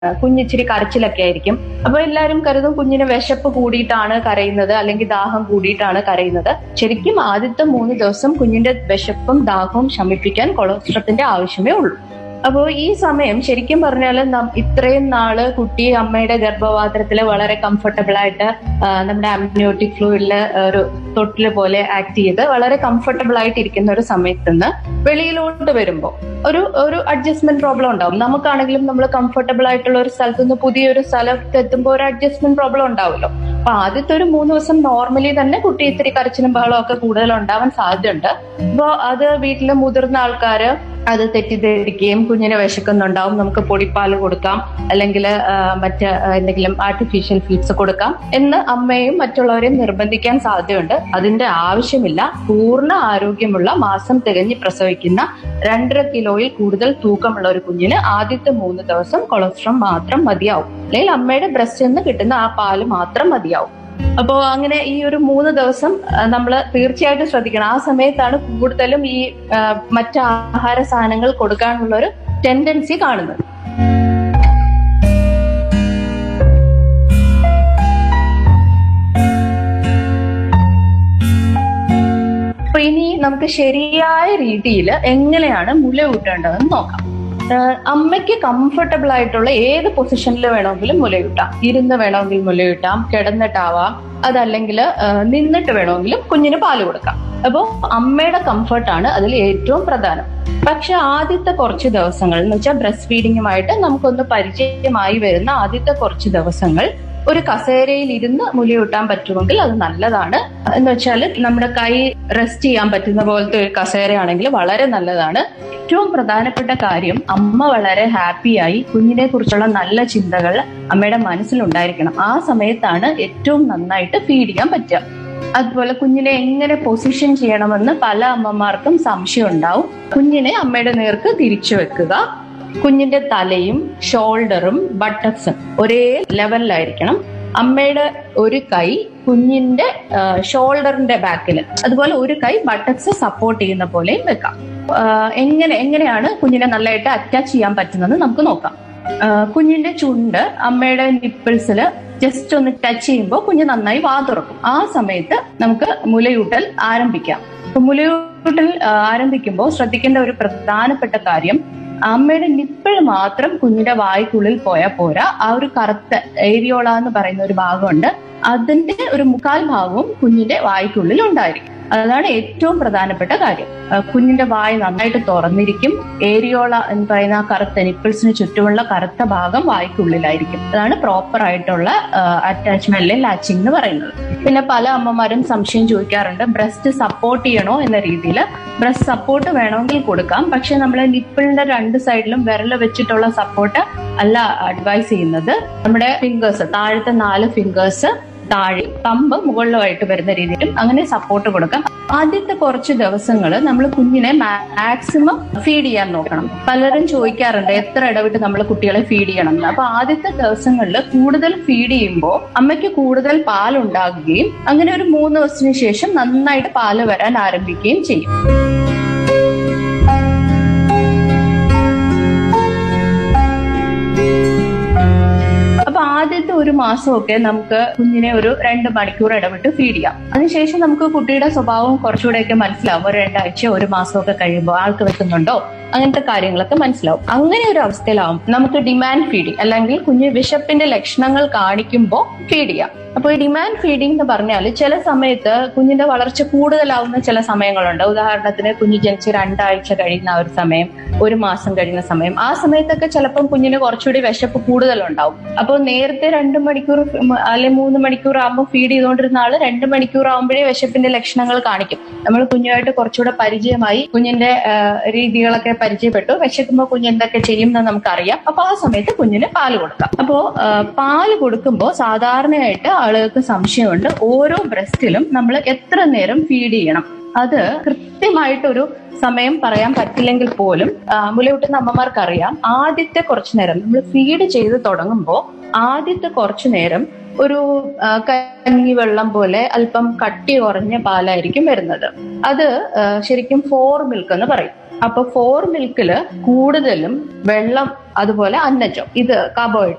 കുഞ്ഞിച്ചിരി കരച്ചിലൊക്കെ ആയിരിക്കും അപ്പൊ എല്ലാരും കരുതും കുഞ്ഞിന് വിശപ്പ് കൂടിയിട്ടാണ് കരയുന്നത് അല്ലെങ്കിൽ ദാഹം കൂടിയിട്ടാണ് കരയുന്നത് ശരിക്കും ആദ്യത്തെ മൂന്ന് ദിവസം കുഞ്ഞിന്റെ വിശപ്പും ദാഹവും ശമിപ്പിക്കാൻ കൊളസ്ട്രത്തിന്റെ ആവശ്യമേ ഉള്ളൂ അപ്പോൾ ഈ സമയം ശരിക്കും പറഞ്ഞാൽ ഇത്രയും നാള് കുട്ടി അമ്മയുടെ ഗർഭപാത്രത്തില് വളരെ കംഫർട്ടബിൾ ആയിട്ട് ആ, നമ്മുടെ അമ്നിയോട്ടിക് ഫ്ലൂയിഡില് ഒരു തൊട്ടില് പോലെ ആക്ട് ചെയ്ത് വളരെ കംഫർട്ടബിൾ ആയിട്ട് ഇരിക്കുന്ന ഒരു സമയത്ത് നിന്ന് വെളിയിലോട്ട് വരുമ്പോൾ ഒരു ഒരു അഡ്ജസ്റ്റ്മെന്റ് പ്രോബ്ലം ഉണ്ടാവും നമുക്കാണെങ്കിലും നമ്മൾ കംഫർട്ടബിൾ ആയിട്ടുള്ള ഒരു സ്ഥലത്ത് നിന്ന് പുതിയൊരു സ്ഥലത്ത് എത്തുമ്പോൾ ഒരു അഡ്ജസ്റ്റ്മെന്റ് പ്രോബ്ലം ഉണ്ടാവുമല്ലോ അപ്പൊ ആദ്യത്തെ ഒരു മൂന്ന് ദിവസം നോർമലി തന്നെ കുട്ടി ഇത്തിരി കരച്ചിലും ബഹളവും ഒക്കെ കൂടുതൽ ഉണ്ടാവാൻ സാധ്യതയുണ്ട് അപ്പോ അത് വീട്ടിലെ മുതിർന്ന ആൾക്കാര് അത് തെറ്റിദ്ധരിക്കുകയും കുഞ്ഞിനെ വിശക്കുന്നുണ്ടാവും നമുക്ക് പൊടിപ്പാൽ കൊടുക്കാം അല്ലെങ്കിൽ മറ്റ് ആ, എന്തെങ്കിലും ആർട്ടിഫിഷ്യൽ ഫീഡ്സ് കൊടുക്കാം എന്ന് അമ്മയും മറ്റുള്ളവരെയും നിർബന്ധിക്കാൻ സാധ്യതയുണ്ട് അതിന്റെ ആവശ്യമില്ല പൂർണ്ണ ആരോഗ്യമുള്ള മാസം തികഞ്ഞ് പ്രസവിക്കുന്ന രണ്ടര കിലോയിൽ കൂടുതൽ തൂക്കമുള്ള ഒരു കുഞ്ഞിന് ആദ്യത്തെ മൂന്ന് ദിവസം കൊളസ്ട്രോൾ മാത്രം മതിയാവും അല്ലെങ്കിൽ അമ്മയുടെ ബ്രസ്റ്റിൽ നിന്ന് കിട്ടുന്ന ആ പാല് മാത്രം മതിയാവും അപ്പോ അങ്ങനെ ഈ ഒരു മൂന്ന് ദിവസം നമ്മൾ തീർച്ചയായിട്ടും ശ്രദ്ധിക്കണം ആ സമയത്താണ് കൂടുതലും ഈ ആ, മറ്റ് ആഹാര സാധനങ്ങൾ കൊടുക്കാനുള്ള ഒരു ടെൻഡൻസി കാണുന്നത് അപ്പൊ ഇനി നമുക്ക് ശരിയായ രീതിയിൽ എങ്ങനെയാണ് മുല കൂട്ടേണ്ടതെന്ന് നോക്കാം ആഹ് അമ്മയ്ക്ക് കംഫർട്ടബിൾ ആയിട്ടുള്ള ഏത് പൊസിഷനിൽ വേണമെങ്കിലും മുലയൂട്ടാം ഇരുന്ന് വേണമെങ്കിൽ മുലയൂട്ടാം കിടന്നിട്ടാവാം അതല്ലെങ്കിൽ ആഹ് നിന്നിട്ട് വേണമെങ്കിലും കുഞ്ഞിന് പാല് കൊടുക്കാം അപ്പോൾ അമ്മയുടെ കംഫർട്ടാണ് അതിൽ ഏറ്റവും പ്രധാനം പക്ഷെ ആദ്യത്തെ കുറച്ച് ദിവസങ്ങൾ എന്ന് വെച്ചാൽ ബ്രസ്റ്റ് ഫീഡിങ്ങുമായിട്ട് നമുക്കൊന്ന് പരിചയമായി വരുന്ന ആദ്യത്തെ കുറച്ച് ദിവസങ്ങൾ ഒരു കസേരയിൽ ഇരുന്ന് മുലയൂട്ടാൻ പറ്റുമെങ്കിൽ അത് നല്ലതാണ് എന്ന് വെച്ചാൽ നമ്മുടെ കൈ റെസ്റ്റ് ചെയ്യാൻ പറ്റുന്ന പോലത്തെ ഒരു കസേരയാണെങ്കിൽ വളരെ നല്ലതാണ് ഏറ്റവും പ്രധാനപ്പെട്ട കാര്യം അമ്മ വളരെ ഹാപ്പിയായി കുഞ്ഞിനെ കുറിച്ചുള്ള നല്ല ചിന്തകൾ അമ്മയുടെ മനസ്സിലുണ്ടായിരിക്കണം ആ സമയത്താണ് ഏറ്റവും നന്നായിട്ട് ഫീഡ് ചെയ്യാൻ പറ്റുക അതുപോലെ കുഞ്ഞിനെ എങ്ങനെ പൊസിഷൻ ചെയ്യണമെന്ന് പല അമ്മമാർക്കും സംശയം ഉണ്ടാവും കുഞ്ഞിനെ അമ്മയുടെ നേർക്ക് തിരിച്ചു വെക്കുക കുഞ്ഞിന്റെ തലയും ഷോൾഡറും ബട്ടക്സും ഒരേ ലെവലിലായിരിക്കണം അമ്മയുടെ ഒരു കൈ കുഞ്ഞിന്റെ ഷോൾഡറിന്റെ ബാക്കിൽ അതുപോലെ ഒരു കൈ ബട്ടക്സ് സപ്പോർട്ട് ചെയ്യുന്ന പോലെയും വെക്കാം ആ, എങ്ങനെ എങ്ങനെയാണ് കുഞ്ഞിനെ നല്ലതായിട്ട് അറ്റാച്ച് ചെയ്യാൻ പറ്റുന്നത് നമുക്ക് നോക്കാം ആ, കുഞ്ഞിന്റെ ചുണ്ട് അമ്മയുടെ നിപ്പിൾസിൽ ജസ്റ്റ് ഒന്ന് ടച്ച് ചെയ്യുമ്പോൾ കുഞ്ഞ് നന്നായി വാ തുറക്കും ആ സമയത്ത് നമുക്ക് മുലയൂട്ടൽ ആരംഭിക്കാം അപ്പൊ മുലയൂട്ടൽ ആ, ആരംഭിക്കുമ്പോൾ ശ്രദ്ധിക്കേണ്ട ഒരു പ്രധാനപ്പെട്ട കാര്യം അമ്മയുടെ നിപ്പിൾ മാത്രം കുഞ്ഞിന്റെ വായ്ക്കുള്ളിൽ പോയാൽ പോരാ ആ ഒരു കറുത്ത ഏരിയോള എന്ന് പറയുന്ന ഒരു ഭാഗമുണ്ട് അതിന്റെ ഒരു മുക്കാൽ ഭാഗവും കുഞ്ഞിന്റെ വായ്ക്കുള്ളിൽ ഉണ്ടായിരിക്കും അതാണ് ഏറ്റവും പ്രധാനപ്പെട്ട കാര്യം ആ, കുഞ്ഞിന്റെ വായ നന്നായിട്ട് തുറന്നിരിക്കും ഏരിയോള എന്ന് പറയുന്ന ആ കറുത്ത നിപ്പിൾസിന് ചുറ്റുമുള്ള കറുത്ത ഭാഗം വായ്ക്കുള്ളിലായിരിക്കും അതാണ് പ്രോപ്പർ ആയിട്ടുള്ള അറ്റാച്ച്മെന്റ് അല്ലെങ്കിൽ ലാച്ചിങ് എന്ന് പറയുന്നത് പിന്നെ പല അമ്മമാരും സംശയം ചോദിക്കാറുണ്ട് ബ്രസ്റ്റ് സപ്പോർട്ട് ചെയ്യണോ എന്ന രീതിയിൽ ബ്രസ്റ്റ് സപ്പോർട്ട് വേണമെങ്കിൽ കൊടുക്കാം പക്ഷെ നമ്മൾ നിപ്പിളിന്റെ രണ്ട് സൈഡിലും വിരൽ വെച്ചിട്ടുള്ള സപ്പോർട്ട് അല്ല അഡ്വൈസ് ചെയ്യുന്നത് നമ്മുടെ ഫിംഗേഴ്സ് താഴത്തെ നാല് ഫിംഗേഴ്സ് താഴെ തമ്പ് മുകളിലുമായിട്ട് വരുന്ന രീതിയിലും അങ്ങനെ സപ്പോർട്ട് കൊടുക്കാം ആദ്യത്തെ കുറച്ച് ദിവസങ്ങൾ നമ്മൾ കുഞ്ഞിനെ മാക്സിമം ഫീഡ് ചെയ്യാൻ നോക്കണം പലരും ചോദിക്കാറുണ്ട് എത്ര ഇടവിട്ട് നമ്മൾ കുട്ടികളെ ഫീഡ് ചെയ്യണം എന്ന് അപ്പൊ ആദ്യത്തെ ദിവസങ്ങളിൽ കൂടുതൽ ഫീഡ് ചെയ്യുമ്പോൾ അമ്മയ്ക്ക് കൂടുതൽ പാൽ ഉണ്ടാകുകയും അങ്ങനെ ഒരു മൂന്ന് ദിവസത്തിന് ശേഷം നന്നായിട്ട് പാല് വരാൻ ആരംഭിക്കുകയും ചെയ്യും അപ്പൊ ആദ്യത്തെ ഒരു മാസമൊക്കെ നമുക്ക് കുഞ്ഞിനെ ഒരു രണ്ട് മണിക്കൂർ ഇടവിട്ട് ഫീഡ് ചെയ്യാം അതിനുശേഷം നമുക്ക് കുട്ടിയുടെ സ്വഭാവം കുറച്ചുകൂടെയൊക്കെ മനസ്സിലാവും ഒരു രണ്ടാഴ്ച ഒരു മാസമൊക്കെ കഴിയുമ്പോൾ ആൾക്ക് വെക്കുന്നുണ്ടോ അങ്ങനത്തെ കാര്യങ്ങളൊക്കെ മനസ്സിലാവും അങ്ങനെ ഒരു അവസ്ഥയിലാവും നമുക്ക് ഡിമാൻഡ് ഫീഡിങ് അല്ലെങ്കിൽ കുഞ്ഞ് വിശപ്പിന്റെ ലക്ഷണങ്ങൾ കാണിക്കുമ്പോൾ ഫീഡ് ചെയ്യാം അപ്പൊ ഈ ഡിമാൻഡ് ഫീഡിംഗ് എന്ന് പറഞ്ഞാൽ ചില സമയത്ത് കുഞ്ഞിന്റെ വളർച്ച കൂടുതലാവുന്ന ചില സമയങ്ങളുണ്ട് ഉദാഹരണത്തിന് കുഞ്ഞ് ജനിച്ച് രണ്ടാഴ്ച കഴിയുന്ന ആ ഒരു സമയം ഒരു മാസം കഴിയുന്ന സമയം ആ സമയത്തൊക്കെ ചിലപ്പം കുഞ്ഞിന് കുറച്ചുകൂടി വിശപ്പ് കൂടുതലുണ്ടാവും അപ്പോൾ നേരത്തെ രണ്ട് മണിക്കൂർ അല്ലെങ്കിൽ മൂന്ന് മണിക്കൂർ ആകുമ്പോൾ ഫീഡ് ചെയ്തുകൊണ്ടിരുന്ന ആള് രണ്ട് മണിക്കൂർ ആകുമ്പോഴേ വിശപ്പിന്റെ ലക്ഷണങ്ങൾ കാണിക്കും നമ്മൾ കുഞ്ഞുമായിട്ട് കുറച്ചുകൂടെ പരിചയമായി കുഞ്ഞിന്റെ ആ, രീതികളൊക്കെ പരിചയപ്പെട്ടു വിശക്കുമ്പോൾ കുഞ്ഞ് എന്തൊക്കെ ചെയ്യും എന്ന് നമുക്കറിയാം അപ്പൊ ആ സമയത്ത് കുഞ്ഞിന് പാല് കൊടുക്കാം അപ്പോ ആ, പാല് കൊടുക്കുമ്പോൾ സാധാരണയായിട്ട് ആളുകൾക്ക് സംശയമുണ്ട് ഓരോ ബ്രസ്റ്റിലും നമ്മൾ എത്ര നേരം ഫീഡ് ചെയ്യണം അത് കൃത്യമായിട്ടൊരു സമയം പറയാൻ പറ്റില്ലെങ്കിൽ പോലും ആ, മുലയൂട്ടുന്ന അമ്മമാർക്ക് അറിയാം ആദ്യത്തെ കുറച്ചു നേരം നമ്മൾ ഫീഡ് ചെയ്ത് തുടങ്ങുമ്പോൾ ആദ്യത്തെ കുറച്ചു നേരം ഒരു ആ, കഞ്ഞി വെള്ളം പോലെ അല്പം കട്ടി കുറഞ്ഞ പാലായിരിക്കും വരുന്നത് അത് ആ, ശരിക്കും ഫോർ മിൽക്ക് എന്ന് പറയും അപ്പൊ ഫോർ മിൽക്കില് കൂടുതലും വെള്ളം അതുപോലെ അന്നജം ഇത് കാർബോഹൈഡ്രേറ്റ്